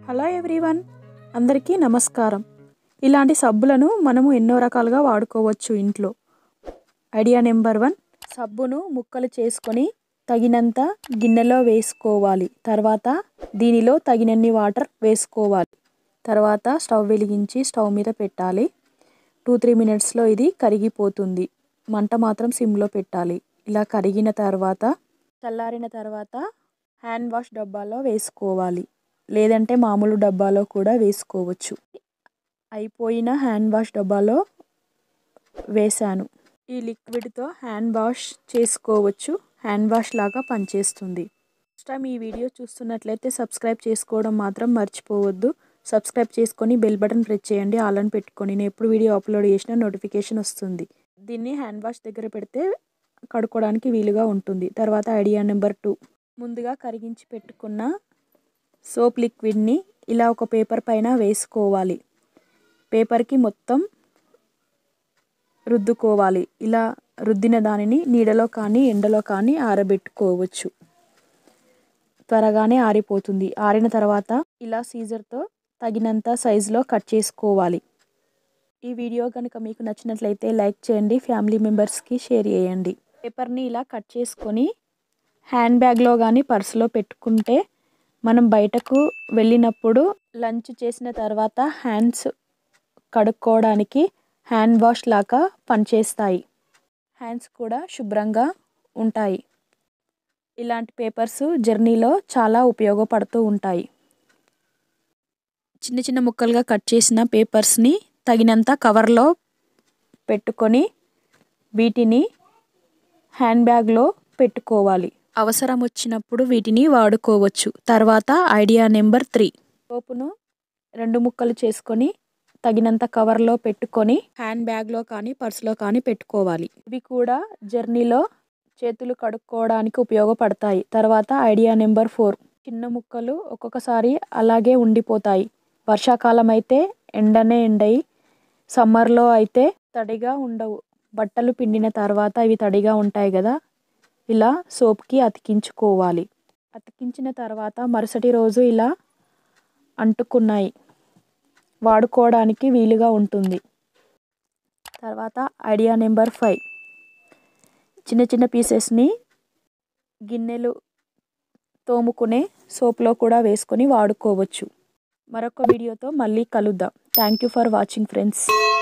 hello everyone అందరికీ నమస్కారం ఇలాంటి సబ్బులను మనము ఎన్నో రకాలుగా వాడుకోవచ్చు ఇంట్లో ఐడియా నెంబర్ వన్ సబ్బును ముక్కలు చేసుకొని తగినంత గిన్నెలో వేసుకోవాలి తర్వాత దీనిలో తగినన్ని వాటర్ వేసుకోవాలి తర్వాత స్టవ్ వెలిగించి స్టవ్ మీద పెట్టాలి టూ త్రీ మినిట్స్లో ఇది కరిగిపోతుంది మంట మాత్రం సిమ్లో పెట్టాలి ఇలా కరిగిన తర్వాత చల్లారిన తర్వాత హ్యాండ్ వాష్ డబ్బాలో వేసుకోవాలి లేదంటే మామూలు డబ్బాలో కూడా వేసుకోవచ్చు అయిపోయిన హ్యాండ్ వాష్ డబ్బాలో వేశాను ఈ లిక్విడ్తో హ్యాండ్ వాష్ చేసుకోవచ్చు హ్యాండ్ వాష్ లాగా పనిచేస్తుంది ఫస్ట్ టైం ఈ వీడియో చూస్తున్నట్లయితే సబ్స్క్రైబ్ చేసుకోవడం మాత్రం మర్చిపోవద్దు సబ్స్క్రైబ్ చేసుకొని బెల్ బటన్ ప్రెస్ చేయండి ఆల్ అని పెట్టుకొని నేను ఎప్పుడు వీడియో అప్లోడ్ చేసినా నోటిఫికేషన్ వస్తుంది దీన్ని హ్యాండ్ వాష్ దగ్గర పెడితే కడుక్కోవడానికి వీలుగా ఉంటుంది తర్వాత ఐడియా నెంబర్ టూ ముందుగా కరిగించి పెట్టుకున్న సోప్ లిక్విడ్ని ఇలా ఒక పేపర్ పైన వేసుకోవాలి పేపర్కి మొత్తం రుద్దుకోవాలి ఇలా రుద్దిన దానిని నీడలో కానీ ఎండలో కానీ ఆరబెట్టుకోవచ్చు త్వరగానే ఆరిపోతుంది ఆరిన తర్వాత ఇలా సీజర్తో తగినంత సైజులో కట్ చేసుకోవాలి ఈ వీడియో కనుక మీకు నచ్చినట్లయితే లైక్ చేయండి ఫ్యామిలీ మెంబర్స్కి షేర్ చేయండి పేపర్ని ఇలా కట్ చేసుకొని హ్యాండ్ బ్యాగ్లో కానీ పర్సులో పెట్టుకుంటే మనం బయటకు వెళ్ళినప్పుడు లంచ్ చేసిన తర్వాత హ్యాండ్స్ కడుక్కోవడానికి హ్యాండ్ వాష్ లాగా పనిచేస్తాయి హ్యాండ్స్ కూడా శుభ్రంగా ఉంటాయి ఇలాంటి పేపర్స్ జర్నీలో చాలా ఉపయోగపడుతూ ఉంటాయి చిన్న చిన్న ముక్కలుగా కట్ చేసిన పేపర్స్ని తగినంత కవర్లో పెట్టుకొని వీటిని హ్యాండ్ బ్యాగ్లో పెట్టుకోవాలి అవసరం వచ్చినప్పుడు వీటిని వాడుకోవచ్చు తర్వాత ఐడియా నెంబర్ త్రీ సోపును రెండు ముక్కలు చేసుకొని తగినంత కవర్లో పెట్టుకొని హ్యాండ్ బ్యాగ్లో కానీ పర్సులో కానీ పెట్టుకోవాలి ఇవి కూడా జర్నీలో చేతులు కడుక్కోవడానికి ఉపయోగపడతాయి తర్వాత ఐడియా నెంబర్ ఫోర్ చిన్న ముక్కలు ఒక్కొక్కసారి అలాగే ఉండిపోతాయి వర్షాకాలం అయితే ఎండనే ఎండయి సమ్మర్లో అయితే తడిగా ఉండవు బట్టలు పిండిన తర్వాత ఇవి తడిగా ఉంటాయి కదా ఇలా సోప్కి అతికించుకోవాలి అతికించిన తర్వాత మరుసటి రోజు ఇలా అంటుకున్నాయి వాడుకోవడానికి వీలుగా ఉంటుంది తర్వాత ఐడియా నెంబర్ ఫైవ్ చిన్న చిన్న పీసెస్ని గిన్నెలు తోముకునే సోప్లో కూడా వేసుకొని వాడుకోవచ్చు మరొక వీడియోతో మళ్ళీ కలుద్దాం thank you for watching friends